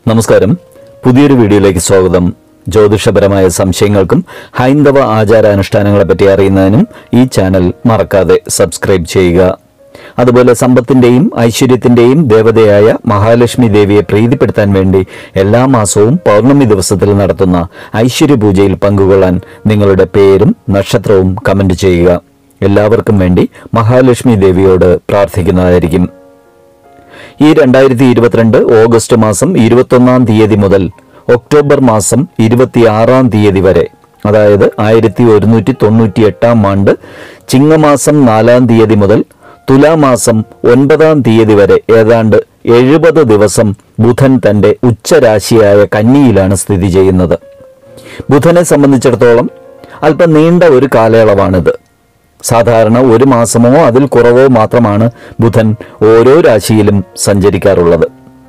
നമസ്കാരം പുതിയൊരു വീഡിയോയിലേക്ക് സ്വാഗതം ജ്യോതിഷപരമായ സംശയങ്ങൾക്കും ഹൈന്ദവ ആചാരാനുഷ്ഠാനങ്ങളെ പറ്റി അറിയുന്നതിനും ഈ ചാനൽ മറക്കാതെ സബ്സ്ക്രൈബ് ചെയ്യുക അതുപോലെ സമ്പത്തിന്റെയും ഐശ്വര്യത്തിന്റെയും ദേവതയായ മഹാലക്ഷ്മി ദേവിയെ പ്രീതിപ്പെടുത്താൻ വേണ്ടി എല്ലാ മാസവും പൗർണമി ദിവസത്തിൽ നടത്തുന്ന ഐശ്വര്യ പൂജയിൽ പങ്കുകൊള്ളാൻ നിങ്ങളുടെ പേരും നക്ഷത്രവും കമന്റ് ചെയ്യുക എല്ലാവർക്കും വേണ്ടി മഹാലക്ഷ്മി ദേവിയോട് പ്രാർത്ഥിക്കുന്നതായിരിക്കും ഈ രണ്ടായിരത്തി ഇരുപത്തിരണ്ട് ഓഗസ്റ്റ് മാസം ഇരുപത്തൊന്നാം തീയതി മുതൽ ഒക്ടോബർ മാസം ഇരുപത്തിയാറാം തീയതി വരെ അതായത് ആയിരത്തി ഒരുന്നൂറ്റി തൊണ്ണൂറ്റി എട്ടാം ആണ്ട് ചിങ്ങമാസം നാലാം തീയതി മുതൽ തുലാമാസം ഒൻപതാം തീയതി വരെ ഏതാണ്ട് എഴുപത് ദിവസം ബുധൻ തന്റെ ഉച്ചരാശിയായ കന്നിയിലാണ് സ്ഥിതി ചെയ്യുന്നത് ബുധനെ സംബന്ധിച്ചിടത്തോളം അല്പം നീണ്ട ഒരു കാലയളവാണിത് സാധാരണ ഒരു മാസമോ അതിൽ കുറവോ മാത്രമാണ് ബുധൻ ഓരോ രാശിയിലും സഞ്ചരിക്കാറുള്ളത്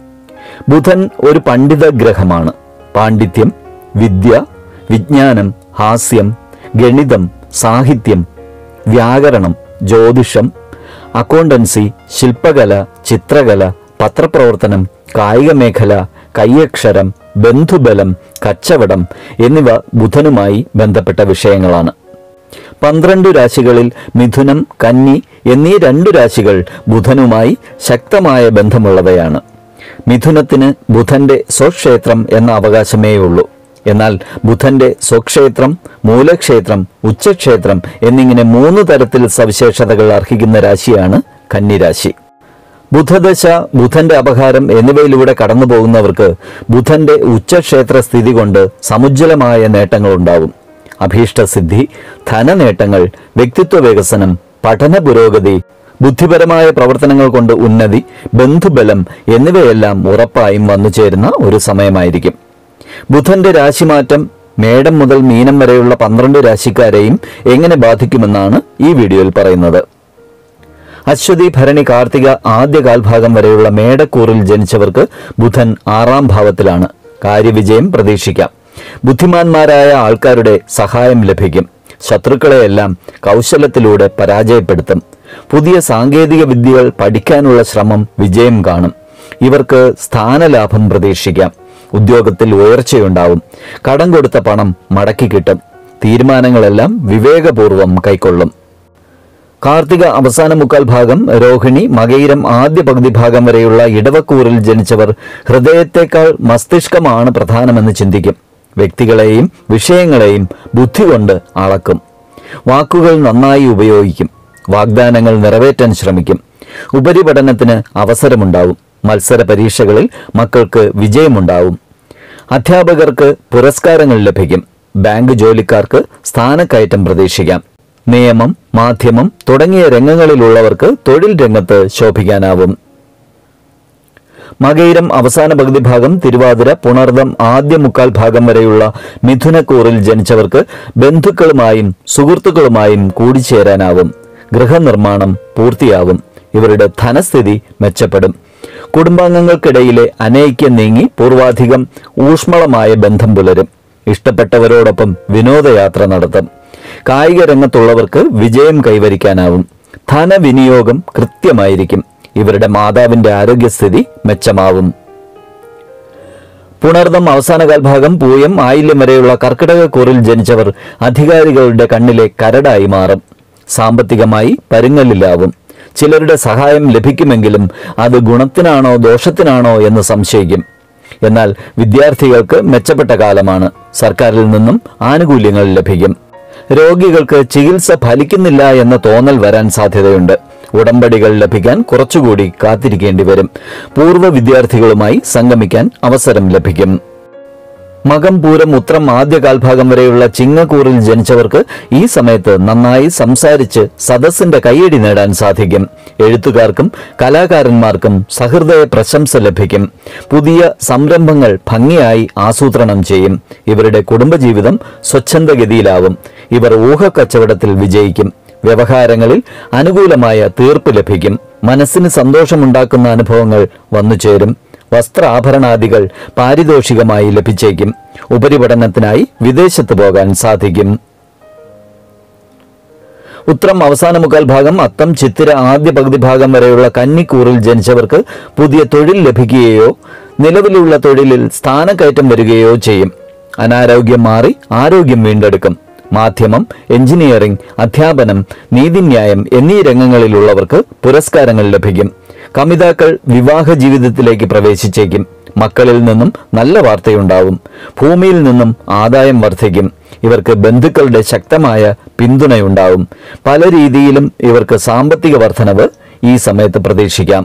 ബുധൻ ഒരു പണ്ഡിത ഗ്രഹമാണ് പാണ്ഡിത്യം വിദ്യ വിജ്ഞാനം ഹാസ്യം ഗണിതം സാഹിത്യം വ്യാകരണം ജ്യോതിഷം അക്കൗണ്ടൻസി ശില്പകല ചിത്രകല പത്രപ്രവർത്തനം കായിക മേഖല കയ്യക്ഷരം ബന്ധുബലം കച്ചവടം എന്നിവ ബുധനുമായി ബന്ധപ്പെട്ട വിഷയങ്ങളാണ് പന്ത്രണ്ട് രാശികളിൽ മിഥുനം കന്നി എന്നീ രണ്ടു രാശികൾ ബുധനുമായി ശക്തമായ ബന്ധമുള്ളവയാണ് മിഥുനത്തിന് ബുധന്റെ സ്വക്ഷേത്രം എന്ന അവകാശമേ ഉള്ളൂ എന്നാൽ ബുധന്റെ സ്വക്ഷേത്രം മൂലക്ഷേത്രം ഉച്ചക്ഷേത്രം എന്നിങ്ങനെ മൂന്ന് തരത്തിൽ സവിശേഷതകൾ അർഹിക്കുന്ന രാശിയാണ് കന്നിരാശി ബുധദശ ബുധന്റെ അപഹാരം എന്നിവയിലൂടെ കടന്നു പോകുന്നവർക്ക് ബുധന്റെ ഉച്ചക്ഷേത്ര സ്ഥിതി കൊണ്ട് സമുജ്വലമായ നേട്ടങ്ങളുണ്ടാവും അഭീഷ്ടസിദ്ധി ധനനേട്ടങ്ങൾ വ്യക്തിത്വ വികസനം പഠന പുരോഗതി ബുദ്ധിപരമായ പ്രവർത്തനങ്ങൾ കൊണ്ട് ഉന്നതി ബന്ധുബലം എന്നിവയെല്ലാം ഉറപ്പായും വന്നു ചേരുന്ന ഒരു സമയമായിരിക്കും ബുധന്റെ രാശിമാറ്റം മേടം മുതൽ മീനം വരെയുള്ള പന്ത്രണ്ട് രാശിക്കാരെയും എങ്ങനെ ബാധിക്കുമെന്നാണ് ഈ വീഡിയോയിൽ പറയുന്നത് അശ്വതി ഭരണി കാർത്തിക ആദ്യ കാൽഭാഗം വരെയുള്ള മേടക്കൂറിൽ ജനിച്ചവർക്ക് ബുധൻ ആറാം ഭാവത്തിലാണ് കാര്യവിജയം പ്രതീക്ഷിക്കാം ബുദ്ധിമാന്മാരായ ആൾക്കാരുടെ സഹായം ലഭിക്കും ശത്രുക്കളെയെല്ലാം കൗശലത്തിലൂടെ പരാജയപ്പെടുത്തും പുതിയ സാങ്കേതിക വിദ്യകൾ പഠിക്കാനുള്ള ശ്രമം വിജയം കാണും ഇവർക്ക് സ്ഥാനലാഭം പ്രതീക്ഷിക്കാം ഉദ്യോഗത്തിൽ ഉയർച്ചയുണ്ടാവും കടം കൊടുത്ത പണം മടക്കി കിട്ടും തീരുമാനങ്ങളെല്ലാം വിവേകപൂർവം കൈക്കൊള്ളും കാർത്തിക അവസാന മുക്കാൽ ഭാഗം രോഹിണി മകയിരം ആദ്യ പകുതി ഭാഗം വരെയുള്ള ഇടവക്കൂറിൽ ജനിച്ചവർ ഹൃദയത്തെക്കാൾ മസ്തിഷ്കമാണ് പ്രധാനമെന്ന് ചിന്തിക്കും വ്യക്തികളെയും വിഷയങ്ങളെയും ബുദ്ധി കൊണ്ട് അളക്കും വാക്കുകൾ നന്നായി ഉപയോഗിക്കും വാഗ്ദാനങ്ങൾ നിറവേറ്റാൻ ശ്രമിക്കും ഉപരിപഠനത്തിന് അവസരമുണ്ടാവും മത്സര പരീക്ഷകളിൽ മക്കൾക്ക് വിജയമുണ്ടാവും അധ്യാപകർക്ക് പുരസ്കാരങ്ങൾ ലഭിക്കും ബാങ്ക് ജോലിക്കാർക്ക് സ്ഥാനക്കയറ്റം പ്രതീക്ഷിക്കാം നിയമം മാധ്യമം തുടങ്ങിയ രംഗങ്ങളിലുള്ളവർക്ക് തൊഴിൽ രംഗത്ത് ശോഭിക്കാനാവും മകയിരം അവസാന പകുതി ഭാഗം തിരുവാതിര പുണർദം ആദ്യ മുക്കാൽ ഭാഗം വരെയുള്ള മിഥുനക്കൂറിൽ ജനിച്ചവർക്ക് ബന്ധുക്കളുമായും സുഹൃത്തുക്കളുമായും കൂടിച്ചേരാനാവും ഗൃഹനിർമ്മാണം പൂർത്തിയാവും ഇവരുടെ ധനസ്ഥിതി മെച്ചപ്പെടും കുടുംബാംഗങ്ങൾക്കിടയിലെ അനൈക്യം നീങ്ങി പൂർവാധികം ഊഷ്മളമായ ബന്ധം പുലരും ഇഷ്ടപ്പെട്ടവരോടൊപ്പം വിനോദയാത്ര നടത്തും കായിക രംഗത്തുള്ളവർക്ക് വിജയം കൈവരിക്കാനാവും ധനവിനിയോഗം കൃത്യമായിരിക്കും ഇവരുടെ മാതാവിന്റെ ആരോഗ്യസ്ഥിതി മെച്ചമാവും പുണർദം അവസാനകാൽ ഭാഗം പൂയം ആയില്യം വരെയുള്ള കർക്കിടക കൂറിൽ ജനിച്ചവർ അധികാരികളുടെ കണ്ണിലെ കരടായി മാറും സാമ്പത്തികമായി പരുങ്ങലിലാവും ചിലരുടെ സഹായം ലഭിക്കുമെങ്കിലും അത് ഗുണത്തിനാണോ ദോഷത്തിനാണോ എന്ന് സംശയിക്കും എന്നാൽ വിദ്യാർത്ഥികൾക്ക് മെച്ചപ്പെട്ട കാലമാണ് സർക്കാരിൽ നിന്നും ആനുകൂല്യങ്ങൾ ലഭിക്കും രോഗികൾക്ക് ചികിത്സ ഫലിക്കുന്നില്ല എന്ന തോന്നൽ വരാൻ സാധ്യതയുണ്ട് ഉടമ്പടികൾ ലഭിക്കാൻ കുറച്ചുകൂടി കാത്തിരിക്കേണ്ടി വരും പൂർവ്വ വിദ്യാർത്ഥികളുമായി സംഗമിക്കാൻ അവസരം ലഭിക്കും മകം പൂരം ഉത്രം ആദ്യ കാൽഭാഗം വരെയുള്ള ചിങ്ങക്കൂറിൽ ജനിച്ചവർക്ക് ഈ സമയത്ത് നന്നായി സംസാരിച്ച് സദസ്സിന്റെ കയ്യടി നേടാൻ സാധിക്കും എഴുത്തുകാർക്കും കലാകാരന്മാർക്കും സഹൃദയ പ്രശംസ ലഭിക്കും പുതിയ സംരംഭങ്ങൾ ഭംഗിയായി ആസൂത്രണം ചെയ്യും ഇവരുടെ കുടുംബജീവിതം സ്വച്ഛന്തഗതിയിലാവും ഇവർ ഊഹക്കച്ചവടത്തിൽ വിജയിക്കും വ്യവഹാരങ്ങളിൽ അനുകൂലമായ തീർപ്പ് ലഭിക്കും മനസ്സിന് സന്തോഷമുണ്ടാക്കുന്ന അനുഭവങ്ങൾ വന്നുചേരും വസ്ത്രാഭരണാദികൾ പാരിതോഷികമായി ലഭിച്ചേക്കും ഉപരിപഠനത്തിനായി വിദേശത്ത് പോകാൻ സാധിക്കും ഉത്രം അവസാന മുക്കാൽ ഭാഗം അത്തം ചിത്തിര ആദ്യ പകുതി ഭാഗം വരെയുള്ള കന്നിക്കൂറിൽ ജനിച്ചവർക്ക് പുതിയ തൊഴിൽ ലഭിക്കുകയോ നിലവിലുള്ള തൊഴിലിൽ സ്ഥാനക്കയറ്റം വരികയോ ചെയ്യും അനാരോഗ്യം മാറി ആരോഗ്യം വീണ്ടെടുക്കും മാധ്യമം എഞ്ചിനീയറിംഗ് അധ്യാപനം നീതിന്യായം എന്നീ രംഗങ്ങളിലുള്ളവർക്ക് പുരസ്കാരങ്ങൾ ലഭിക്കും കമിതാക്കൾ വിവാഹ ജീവിതത്തിലേക്ക് പ്രവേശിച്ചേക്കും മക്കളിൽ നിന്നും നല്ല വാർത്തയുണ്ടാവും ഭൂമിയിൽ നിന്നും ആദായം വർദ്ധിക്കും ഇവർക്ക് ബന്ധുക്കളുടെ ശക്തമായ പിന്തുണയുണ്ടാവും പല രീതിയിലും ഇവർക്ക് സാമ്പത്തിക വർധനവ് ഈ സമയത്ത് പ്രതീക്ഷിക്കാം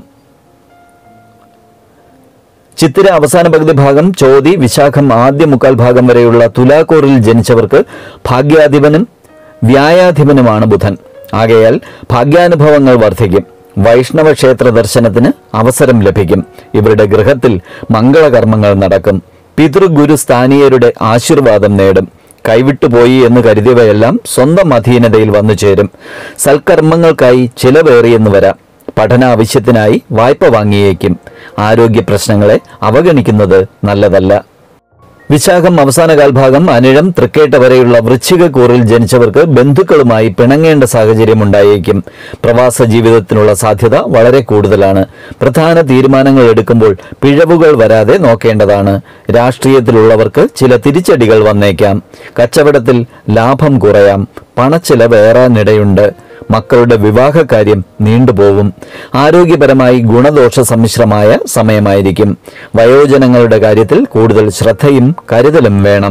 ചിത്തിര അവസാന പകുതി ഭാഗം ചോതി വിശാഖം ആദ്യ മുക്കാൽ ഭാഗം വരെയുള്ള തുലാക്കൂറിൽ ജനിച്ചവർക്ക് ഭാഗ്യാധിപനും വ്യായാധിപനുമാണ് ബുധൻ ആകയാൽ ഭാഗ്യാനുഭവങ്ങൾ വർദ്ധിക്കും വൈഷ്ണവ ക്ഷേത്ര ദർശനത്തിന് അവസരം ലഭിക്കും ഇവരുടെ ഗൃഹത്തിൽ മംഗളകർമ്മങ്ങൾ നടക്കും പിതൃഗുരു സ്ഥാനീയരുടെ ആശീർവാദം നേടും കൈവിട്ടുപോയി എന്ന് കരുതിയവയെല്ലാം സ്വന്തം അധീനതയിൽ വന്നു ചേരും സൽക്കർമ്മങ്ങൾക്കായി ചിലവേറിയെന്ന് വരാം പഠനാവശ്യത്തിനായി വായ്പ വാങ്ങിയേക്കും ആരോഗ്യ പ്രശ്നങ്ങളെ അവഗണിക്കുന്നത് നല്ലതല്ല വിശാഖം അവസാന കാൽഭാഗം അനിഴം തൃക്കേട്ട വരെയുള്ള വൃശ്ചിക കൂറിൽ ജനിച്ചവർക്ക് ബന്ധുക്കളുമായി പിണങ്ങേണ്ട സാഹചര്യം ഉണ്ടായേക്കും പ്രവാസ ജീവിതത്തിനുള്ള സാധ്യത വളരെ കൂടുതലാണ് പ്രധാന തീരുമാനങ്ങൾ എടുക്കുമ്പോൾ പിഴവുകൾ വരാതെ നോക്കേണ്ടതാണ് രാഷ്ട്രീയത്തിലുള്ളവർക്ക് ചില തിരിച്ചടികൾ വന്നേക്കാം കച്ചവടത്തിൽ ലാഭം കുറയാം പണച്ചിലവ് ഏറാനിടയുണ്ട് മക്കളുടെ വിവാഹകാര്യം നീണ്ടുപോകും ആരോഗ്യപരമായി ഗുണദോഷ സമ്മിശ്രമായ സമയമായിരിക്കും വയോജനങ്ങളുടെ കാര്യത്തിൽ കൂടുതൽ ശ്രദ്ധയും കരുതലും വേണം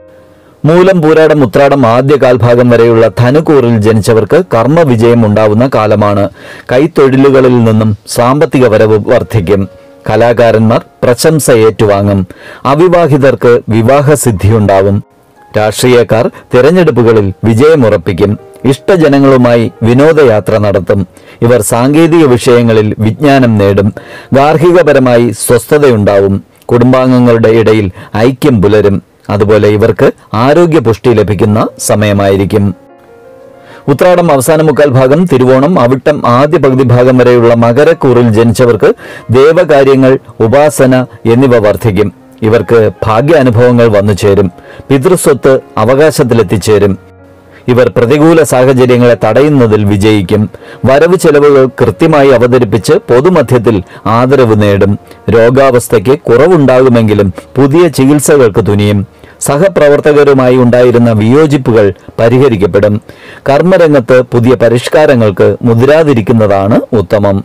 മൂലം പൂരാടം ഉത്രാടം ആദ്യ കാൽഭാഗം വരെയുള്ള ധനുക്കൂറിൽ ജനിച്ചവർക്ക് കർമ്മവിജയം ഉണ്ടാവുന്ന കാലമാണ് കൈത്തൊഴിലുകളിൽ നിന്നും സാമ്പത്തിക വരവ് വർദ്ധിക്കും കലാകാരന്മാർ പ്രശംസ ഏറ്റുവാങ്ങും അവിവാഹിതർക്ക് വിവാഹസിദ്ധിയുണ്ടാവും രാഷ്ട്രീയക്കാർ തിരഞ്ഞെടുപ്പുകളിൽ വിജയമുറപ്പിക്കും ഇഷ്ടജനങ്ങളുമായി വിനോദയാത്ര നടത്തും ഇവർ സാങ്കേതിക വിഷയങ്ങളിൽ വിജ്ഞാനം നേടും ഗാർഹികപരമായി സ്വസ്ഥതയുണ്ടാവും കുടുംബാംഗങ്ങളുടെ ഇടയിൽ ഐക്യം പുലരും അതുപോലെ ഇവർക്ക് ആരോഗ്യ പുഷ്ടി ലഭിക്കുന്ന സമയമായിരിക്കും ഉത്രാടം അവസാന മുക്കാൽ ഭാഗം തിരുവോണം അവിട്ടം ആദ്യ പകുതി ഭാഗം വരെയുള്ള മകരക്കൂറിൽ ജനിച്ചവർക്ക് ദേവകാര്യങ്ങൾ ഉപാസന എന്നിവ വർദ്ധിക്കും ഇവർക്ക് ഭാഗ്യാനുഭവങ്ങൾ വന്നു ചേരും പിതൃസ്വത്ത് അവകാശത്തിലെത്തിച്ചേരും ഇവർ പ്രതികൂല സാഹചര്യങ്ങളെ തടയുന്നതിൽ വിജയിക്കും വരവ് ചെലവുകൾ കൃത്യമായി അവതരിപ്പിച്ച് പൊതുമധ്യത്തിൽ ആദരവ് നേടും രോഗാവസ്ഥയ്ക്ക് കുറവുണ്ടാകുമെങ്കിലും പുതിയ ചികിത്സകൾക്ക് തുനിയും സഹപ്രവർത്തകരുമായി ഉണ്ടായിരുന്ന വിയോജിപ്പുകൾ പരിഹരിക്കപ്പെടും കർമ്മരംഗത്ത് പുതിയ പരിഷ്കാരങ്ങൾക്ക് മുതിരാതിരിക്കുന്നതാണ് ഉത്തമം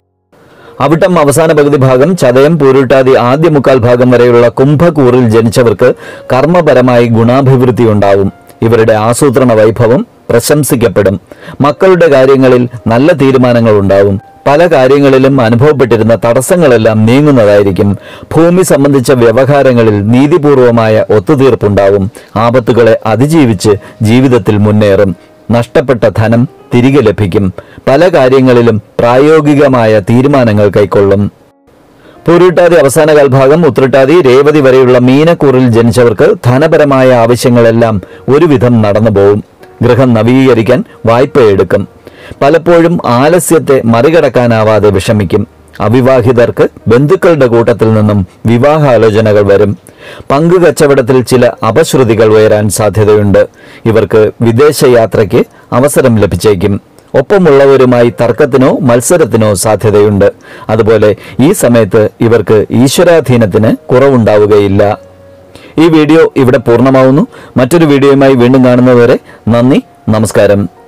അവിട്ടം അവസാന പകുതി ഭാഗം ചതയം പൂരുട്ടാതി ആദ്യ മുക്കാൽ ഭാഗം വരെയുള്ള കുംഭക്കൂറിൽ ജനിച്ചവർക്ക് കർമ്മപരമായി ഗുണാഭിവൃദ്ധി ഉണ്ടാവും ഇവരുടെ ആസൂത്രണ വൈഭവം പ്രശംസിക്കപ്പെടും മക്കളുടെ കാര്യങ്ങളിൽ നല്ല തീരുമാനങ്ങൾ ഉണ്ടാവും പല കാര്യങ്ങളിലും അനുഭവപ്പെട്ടിരുന്ന തടസ്സങ്ങളെല്ലാം നീങ്ങുന്നതായിരിക്കും ഭൂമി സംബന്ധിച്ച വ്യവഹാരങ്ങളിൽ നീതിപൂർവമായ ഒത്തുതീർപ്പുണ്ടാവും ആപത്തുകളെ അതിജീവിച്ച് ജീവിതത്തിൽ മുന്നേറും നഷ്ടപ്പെട്ട ധനം തിരികെ ലഭിക്കും പല കാര്യങ്ങളിലും പ്രായോഗികമായ തീരുമാനങ്ങൾ കൈക്കൊള്ളും പൂരുട്ടാതി അവസാന കാൽഭാഗം ഉത്രട്ടാതി രേവതി വരെയുള്ള മീനക്കൂറിൽ ജനിച്ചവർക്ക് ധനപരമായ ആവശ്യങ്ങളെല്ലാം ഒരുവിധം നടന്നുപോകും ഗൃഹം നവീകരിക്കാൻ വായ്പയെടുക്കും പലപ്പോഴും ആലസ്യത്തെ മറികടക്കാനാവാതെ വിഷമിക്കും അവിവാഹിതർക്ക് ബന്ധുക്കളുടെ കൂട്ടത്തിൽ നിന്നും വിവാഹാലോചനകൾ വരും പങ്കു കച്ചവടത്തിൽ ചില അപശ്രുതികൾ ഉയരാൻ സാധ്യതയുണ്ട് ഇവർക്ക് വിദേശയാത്രയ്ക്ക് അവസരം ലഭിച്ചേക്കും ഒപ്പമുള്ളവരുമായി തർക്കത്തിനോ മത്സരത്തിനോ സാധ്യതയുണ്ട് അതുപോലെ ഈ സമയത്ത് ഇവർക്ക് ഈശ്വരാധീനത്തിന് കുറവുണ്ടാവുകയില്ല ഈ വീഡിയോ ഇവിടെ പൂർണ്ണമാവുന്നു മറ്റൊരു വീഡിയോയുമായി വീണ്ടും കാണുന്നതുവരെ നന്ദി നമസ്കാരം